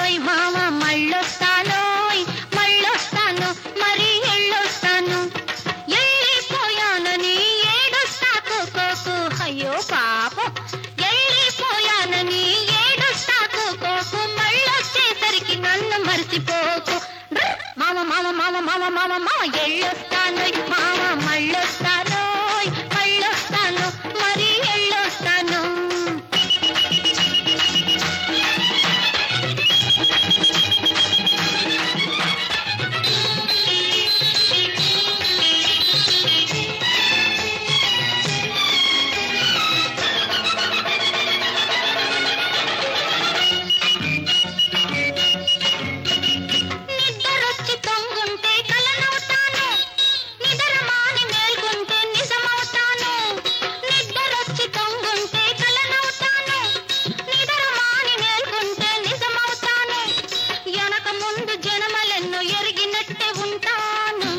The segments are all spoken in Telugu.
ఎళ్ళొస్తానోయ్ మామ మళ్ళొస్తానోయ్ మళ్ళొస్తాను మరి ఎళ్ళొస్తాను ఎళ్ళిపోయానని ఏడుస్తా కోకు అయ్యో పాపం ఎళ్ళిపోయానని ఏడుస్తా కోకు మళ్ళొచ్చేసరికి నన్ను మర్చిపోకు డ్ర్. మామ మామ మామ మామ మామ మామ ఎళ్ళొస్తానోయ్ మామ మళ్ళొస్తానోయ్ మళ్ళొస్తాను మరి ఎళ్ళొస్తాను నిద్రొచ్చి తొంగుంటే కలనవుతాను నిద్రమాని మేల్కొంటే నిజమవుతాను నిద్రొచ్చి తొంగుంటే కలనవుతాను నిద్రమాని మేల్కొంటే నిజమవుతాను వెనక ముందు జనమలెన్నో ఎరిగినట్టే ఉంటాను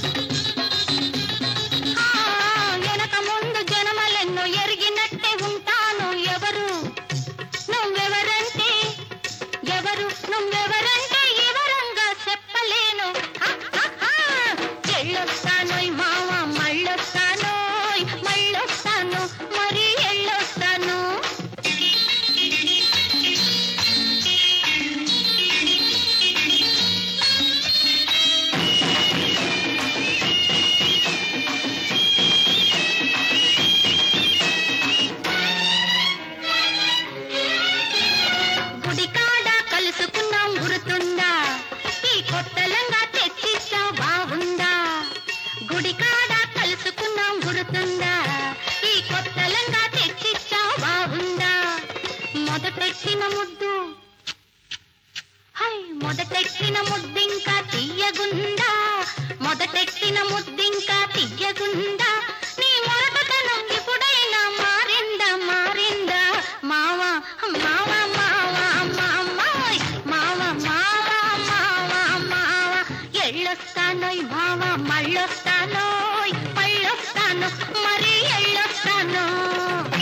ఆ, వెనక ముందు జనమలెన్నో ఎరిగినట్టే ఉంటాను ఎవరు నువ్వెవరంటే ఎవరు నువ్వెవరంటే వివరంగా చెప్పలేను హ, హ, హ. ఎళ్ళొస్తానోయ్ మామ మళ్ళొస్తానోయ్ మళ్ళొస్తాను మరి ఎళ్ళొస్తాను గుడికాడ కలుసుకున్నాం గుర్తుందా ఈ కొత్తలంగా తెచ్చిచ్చా బాగుందా గుడికాడ కలుసుకున్నాం గుర్తుందా ఈ కొత్తలంగా తెచ్చిచ్చా బాగుందా మొదటెక్కిన ముద్దు హై మొదటెక్కిన ముద్దింకా తీయగుందా మొదటెక్కిన ముద్దింకా తీయగుందా నీ మొరటతనం ఎప్పుడైనా మారిందా మారిందా మావా మావా మావా మామాయ్ మావా మావా మావా మావా ఎళ్ళొస్తానోయ్ మావా మళ్ళొస్తానోయ్ మళ్ళొస్తాను మరి ఎళ్ళొస్తాను